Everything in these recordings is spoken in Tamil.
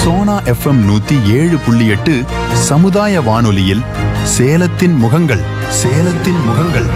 சோனா எஃப்எம் நூத்தி ஏழு புள்ளி எட்டு சமுதாய வானொலியில் சேலத்தின் முகங்கள் சேலத்தின் முகங்கள்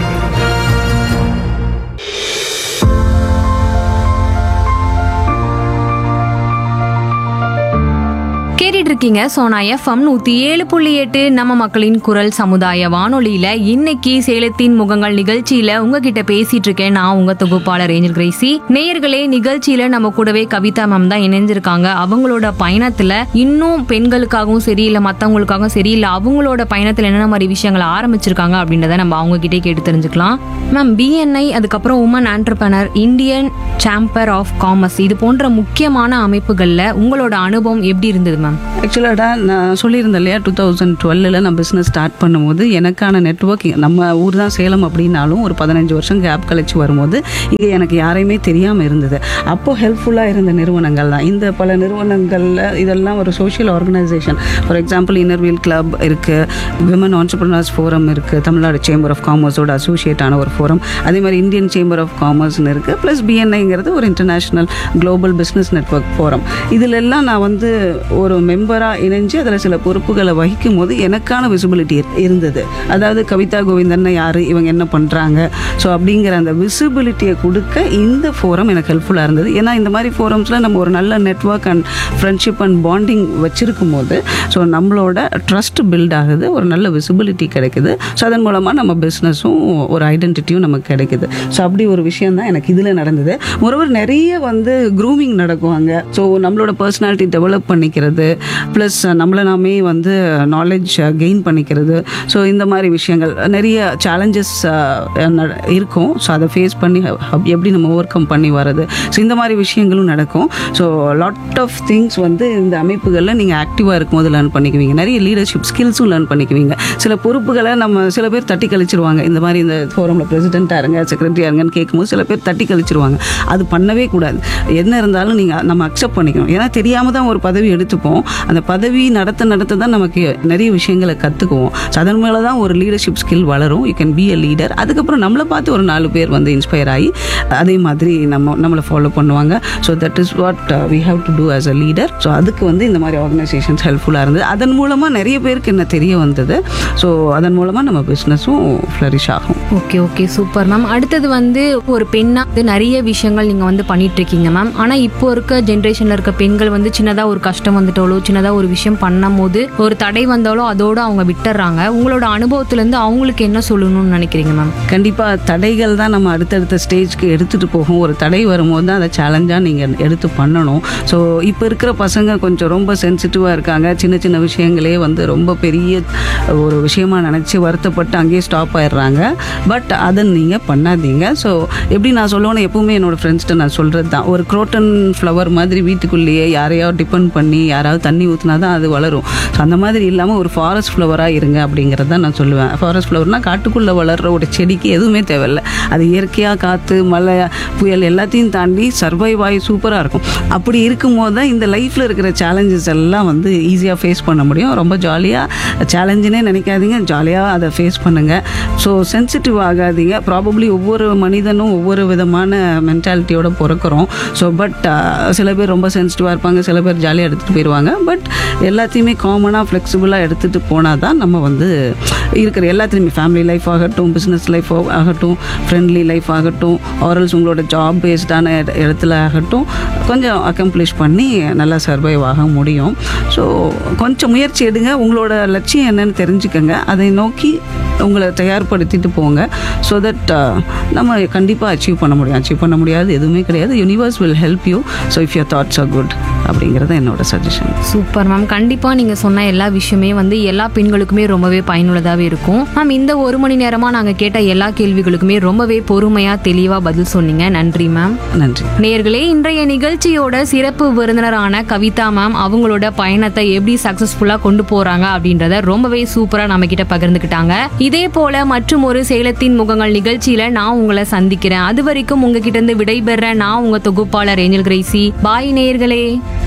கேட்டுட்டு இருக்கீங்க சோனா எஃப்எம் நூத்தி ஏழு புள்ளி எட்டு நம்ம மக்களின் குரல் சமுதாய வானொலியில இன்னைக்கு சேலத்தின் முகங்கள் நிகழ்ச்சியில உங்ககிட்ட பேசிட்டு இருக்கேன் நான் உங்க தொகுப்பாளர் ஏஞ்சல் கிரேசி நேயர்களே நிகழ்ச்சியில நம்ம கூடவே கவிதா மேம் தான் இணைஞ்சிருக்காங்க அவங்களோட பயணத்துல இன்னும் பெண்களுக்காகவும் சரி இல்ல மத்தவங்களுக்காகவும் சரி இல்ல அவங்களோட பயணத்துல என்னென்ன மாதிரி விஷயங்களை ஆரம்பிச்சிருக்காங்க அப்படின்றத நம்ம அவங்க கிட்டே கேட்டு தெரிஞ்சுக்கலாம் மேம் பிஎன்ஐ அதுக்கப்புறம் women entrepreneur Indian chamber of commerce இது போன்ற முக்கியமான அமைப்புகள்ல உங்களோட அனுபவம் எப்படி இருந்தது மேம் ஆக்சுவலாக நான் சொல்லியிருந்தேன் இல்லையா டூ தௌசண்ட் டுவெல்லில் நான் பிஸ்னஸ் ஸ்டார்ட் பண்ணும்போது எனக்கான நெட்ஒர்க்கிங் நம்ம ஊர் தான் சேலம் அப்படின்னாலும் ஒரு பதினஞ்சு வருஷம் கேப் கழிச்சு வரும்போது இங்கே எனக்கு யாரையுமே தெரியாமல் இருந்தது அப்போது ஹெல்ப்ஃபுல்லாக இருந்த நிறுவனங்கள் தான் இந்த பல நிறுவனங்களில் இதெல்லாம் ஒரு social organisation for example Inner Wheel club இருக்குது விமன் ஆண்டர்பிரினர்ஸ் ஃபோரம் இருக்குது தமிழ்நாடு சேம்பர் ஆஃப் காமர்ஸோட அசோசியேட் ஆன ஒரு ஃபோரம் அதே மாதிரி இந்தியன் சேம்பர் ஆஃப் காமர்ஸ்னு இருக்குது ப்ளஸ் பிஎன்ஐங்கிறது ஒரு international global business network forum இதில் எல்லாம் நான் வந்து ஒரு மெம்பராக இணைஞ்சு அதில் சில பொறுப்புகளை வகிக்கும் போது எனக்கான விசிபிலிட்டி இருந்தது அதாவது கவிதா கோவிந்தன் யார் இவங்க என்ன பண்ணுறாங்க ஸோ அப்படிங்கிற அந்த விசிபிலிட்டியை கொடுக்க இந்த ஃபோரம் எனக்கு ஹெல்ப்ஃபுல்லாக இருந்தது ஏன்னா இந்த மாதிரி ஃபோரம்ஸில் நம்ம ஒரு நல்ல network and friendship and bonding வச்சுருக்கும் போது ஸோ நம்மளோட ட்ரஸ்ட் பில்ட் ஆகுது ஒரு நல்ல விசிபிலிட்டி கிடைக்குது ஸோ அதன் மூலமாக நம்ம பிஸ்னஸும் ஒரு ஐடென்டிட்டியும் நமக்கு கிடைக்குது ஸோ அப்படி ஒரு விஷயம் தான் எனக்கு இதில் நடந்தது ஒருவர் நிறைய வந்து க்ரூமிங் நடக்குவாங்க ஸோ நம்மளோட பர்சனாலிட்டி டெவலப் பண்ணிக்கிறது ப்ளஸ் நம்மளை நாமே வந்து நாலேஜ் கெயின் பண்ணிக்கிறது ஸோ இந்த மாதிரி விஷயங்கள் நிறைய சேலஞ்சஸ் இருக்கும் ஸோ அதை ஃபேஸ் பண்ணி ஹப்- எப்படி நம்ம ஓவர் கம் பண்ணி வர்றது ஸோ இந்த மாதிரி விஷயங்களும் நடக்கும் ஸோ லாட் ஆஃப் திங்ஸ் வந்து இந்த அமைப்புகளில் நீங்கள் ஆக்டிவாக இருக்கும்போது லேர்ன் பண்ணிக்குவீங்க நிறைய லீடர்ஷிப் ஸ்கில்ஸும் லேர்ன் பண்ணிக்குவீங்க சில பொறுப்புகளை நம்ம சில பேர் தட்டி கழிச்சிருவாங்க இந்த மாதிரி இந்த ஃபோரமில் பிரசிடெண்ட்டாக இருங்க செக்ரட்டரியாக இருங்கன்னு கேட்கும்போது சில பேர் தட்டி கழிச்சிருவாங்க அது பண்ணவே கூடாது என்ன இருந்தாலும் நீங்கள் நம்ம அக்செப்ட் பண்ணிக்கணும் ஏன்னா தெரியாமல் தான் ஒரு பதவி எடுத்துப்போம் அந்த பதவி நடத்த நடத்த தான் நமக்கு நிறைய விஷயங்களை கற்றுக்குவோம் ஸோ அதன் மேலே தான் ஒரு லீடர்ஷிப் ஸ்கில் வளரும் you can be a leader அதுக்கப்புறம் நம்மளை பார்த்து ஒரு நாலு பேர் வந்து இன்ஸ்பயர் ஆகி அதே மாதிரி நம்ம நம்மளை ஃபாலோ பண்ணுவாங்க so that is what we have to do as a leader so அதுக்கு வந்து இந்த மாதிரி ஆர்கனைசேஷன்ஸ் ஹெல்ப்ஃபுல்லாக இருந்தது அதன் மூலமாக நிறைய பேருக்கு என்ன தெரிய வந்தது ஸோ அதன் மூலமாக நம்ம பிஸ்னஸும் ஃப்ளரிஷ் ஆகும் ஓகே ஓகே சூப்பர் மேம் அடுத்தது வந்து ஒரு பெண்ணா வந்து நிறைய விஷயங்கள் நீங்க வந்து பண்ணிட்டு இருக்கீங்க மேம் ஆனா இப்போ இருக்க ஜென்ரேஷன்ல இருக்க பெண்கள் வந்து சின்னதா ஒரு கஷ்டம் வந்துட்டாலோ சின்னதா ஒரு விஷயம் பண்ணும் போது ஒரு தடை வந்தாலோ அதோட அவங்க விட்டுறாங்க உங்களோட அனுபவத்துல இருந்து அவங்களுக்கு என்ன சொல்லணும்னு நினைக்கிறீங்க மேம் கண்டிப்பாக தடைகள் தான் நம்ம அடுத்தடுத்த ஸ்டேஜ்க்கு எடுத்துகிட்டு போகும் ஒரு தடை வரும்போது தான் அதை சேலஞ்சாக நீங்கள் எடுத்து பண்ணணும் ஸோ இப்போ இருக்கிற பசங்க கொஞ்சம் ரொம்ப சென்சிட்டிவாக இருக்காங்க சின்ன சின்ன விஷயங்களே வந்து ரொம்ப பெரிய ஒரு விஷயமா நினச்சி வருத்தப்பட்டு அங்கேயே ஸ்டாப் ஆயிடுறாங்க பட் அதை நீங்கள் பண்ணாதீங்க ஸோ எப்படி நான் சொல்லுவேன்னு எப்பவுமே என்னோட ஃப்ரெண்ட்ஸ்கிட்ட நான் சொல்கிறது தான் ஒரு குரோட்டன் ஃப்ளவர் மாதிரி வீட்டுக்குள்ளேயே யாரையாவது டிபெண்ட் பண்ணி யாராவது தண்ணி ஊற்றினா தான் அது வளரும் ஸோ அந்த மாதிரி இல்லாமல் ஒரு ஃபாரஸ்ட் ஃப்ளவராக இருங்க அப்படிங்கிறத தான் நான் சொல்லுவேன் ஃபாரஸ்ட் ஃப்ளவர்னால் காட்டுக்குள்ளே வளர்கிற ஒரு செடிக்கு எதுவுமே தேவையில்லை அது இயற்கையாக காற்று மழை புயல் எல்லாத்தையும் தாண்டி சர்வைவ் ஆகி சூப்பராக இருக்கும் அப்படி இருக்கும்போது தான் இந்த லைஃப்பில் இருக்கிற சேலஞ்சஸ் எல்லாம் வந்து ஈஸியாக ஃபேஸ் பண்ண முடியும் ரொம்ப ஜாலியாக சேலஞ்சுனே நினைக்காதீங்க ஜாலியாக அதை ஃபேஸ் பண்ணுங்கள் ஸோ சென்சிட்டிவ் ஆகாதீங்க ப்ராபப்ளி ஒவ்வொரு மனிதனும் ஒவ்வொரு விதமான மென்டாலிட்டியோட பிறக்கிறோம் ஸோ பட் சில பேர் ரொம்ப சென்சிட்டிவாக இருப்பாங்க சில பேர் ஜாலியாக எடுத்துகிட்டு போயிடுவாங்க பட் எல்லாத்தையுமே காமனாக ஃப்ளெக்சிபிளாக எடுத்துகிட்டு போனால் தான் நம்ம வந்து இருக்கிற எல்லாத்துலேயுமே ஃபேமிலி லைஃப் ஆகட்டும் பிஸ்னஸ் லைஃப் ஆகட்டும் ஃப்ரெண்ட்லி லைஃப் ஆகட்டும் ஆரல்ஸ் உங்களோட ஜாப் பேஸ்டான இடத்துல ஆகட்டும் கொஞ்சம் அக்கம்ப்ளிஷ் பண்ணி நல்லா சர்வைவ் ஆக முடியும் ஸோ கொஞ்சம் முயற்சி எடுங்க உங்களோட லட்சியம் என்னன்னு தெரிஞ்சுக்கங்க அதை நோக்கி உங்களை தயார்படுத்திட்டு போங்க ஸோ தட் நம்ம கண்டிப்பாக அச்சீவ் பண்ண முடியும் அச்சீவ் பண்ண முடியாது எதுவுமே கிடையாது universe will help you so if your thoughts are good அப்படிங்கிறது என்னோட சஜஷன் சூப்பர் மேம் கண்டிப்பா நீங்க சொன்ன எல்லா விஷயமே வந்து எல்லா பெண்களுக்குமே ரொம்பவே பயனுள்ளதாவே இருக்கும் மேம் இந்த ஒரு மணி நேரமா நாங்க கேட்ட எல்லா கேள்விகளுக்குமே ரொம்பவே பொறுமையா தெளிவா பதில் சொன்னீங்க நன்றி மேம் நன்றி நேர்களே இன்றைய நிகழ்ச்சியோட சிறப்பு விருந்தினரான கவிதா மேம் அவங்களோட பயணத்தை எப்படி சக்சஸ்ஃபுல்லா கொண்டு போறாங்க அப்படின்றத ரொம்பவே சூப்பரா நம்ம கிட்ட பகிர்ந்துக்கிட்டாங்க இதே போல மற்றும் ஒரு சேலத்தின் முகங்கள் நிகழ்ச்சியில நான் உங்களை சந்திக்கிறேன் அது வரைக்கும் உங்ககிட்ட இருந்து விடைபெற நான் உங்க தொகுப்பாளர் ஏஞ்சல் கிரேசி பாய் நேயர்களே